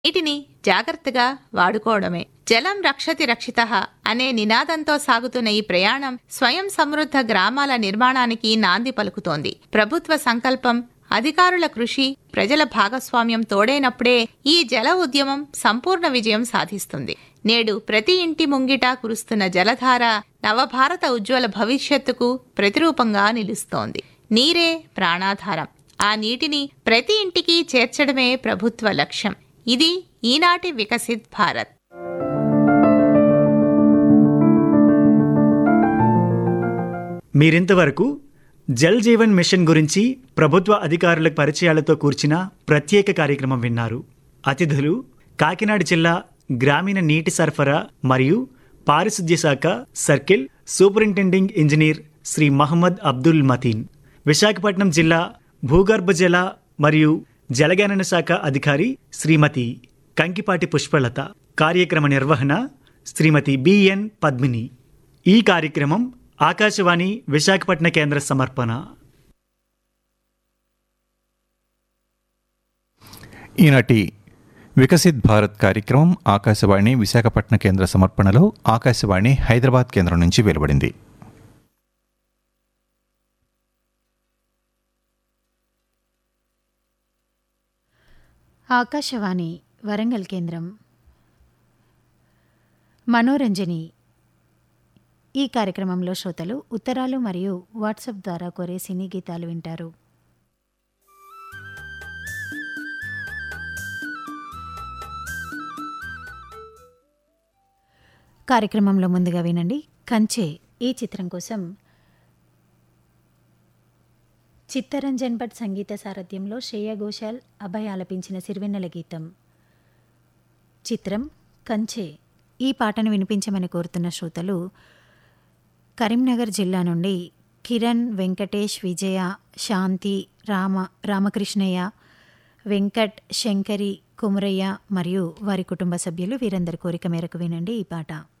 నీటిని జాగ్రత్తగా వాడుకోవడమే జలం రక్షతి రక్షిత అనే నినాదంతో సాగుతున్న ఈ ప్రయాణం స్వయం సమృద్ధ గ్రామాల నిర్మాణానికి నాంది పలుకుతోంది ప్రభుత్వ సంకల్పం అధికారుల కృషి ప్రజల భాగస్వామ్యం తోడైనప్పుడే ఈ జల ఉద్యమం సంపూర్ణ విజయం సాధిస్తుంది నేడు ప్రతి ఇంటి ముంగిట కురుస్తున్న జలధార నవభారత ఉజ్వల భవిష్యత్తుకు ప్రతిరూపంగా నిలుస్తోంది నీరే ప్రాణాధారం ఆ నీటిని ప్రతి ఇంటికి చేర్చడమే ప్రభుత్వ లక్ష్యం ఇది ఈనాటి వికసిత్ భారత్ మీరింతవరకు జల్ జీవన్ మిషన్ గురించి ప్రభుత్వ అధికారుల పరిచయాలతో కూర్చిన ప్రత్యేక కార్యక్రమం విన్నారు అతిథులు కాకినాడ జిల్లా గ్రామీణ నీటి సరఫరా మరియు పారిశుద్ధ్య శాఖ circle superintending engineer Shri Mohammed Abdul Mateen Visakhapatnam జిల్లా భూగర్భ జల మరియు జలగణన శాఖ అధికారి శ్రీమతి కంకిపాటి పుష్పలత కార్యక్రమ నిర్వహణ శ్రీమతి బిఎన్ పద్మిని ఈ కార్యక్రమం ఆకాశవాణి విశాఖపట్న కేంద్ర సమర్పణ ఈనాటి వికసిత్ భారత్ కార్యక్రమం ఆకాశవాణి విశాఖపట్న కేంద్ర సమర్పణలో ఆకాశవాణి హైదరాబాద్ కేంద్రం నుంచి వెలువడింది ఆకాశవాణి వరంగల్ కేంద్రం మనోరంజని ఈ కార్యక్రమంలో శ్రోతలు ఉత్తరాలు మరియు వాట్సాప్ ద్వారా కోరే సినీ గీతాలు వింటారు కార్యక్రమంలో ముందుగా వినండి కంచే ఈ చిత్రం కోసం చిత్తరంజన్ భట్ సంగీత సారథ్యంలో శ్రేయ ఘోషాల్ అభయ్ ఆలపించిన సిరివెన్నెల గీతం చిత్రం కంచే ఈ పాటను వినిపించమని కోరుతున్న శ్రోతలు కరీంనగర్ జిల్లా నుండి కిరణ్ వెంకటేష్ విజయ శాంతి రామ రామకృష్ణయ్య వెంకట్ శంకరి కుమరయ్య మరియు వారి కుటుంబ సభ్యులు వీరందరి కోరిక మేరకు వినండి ఈ పాట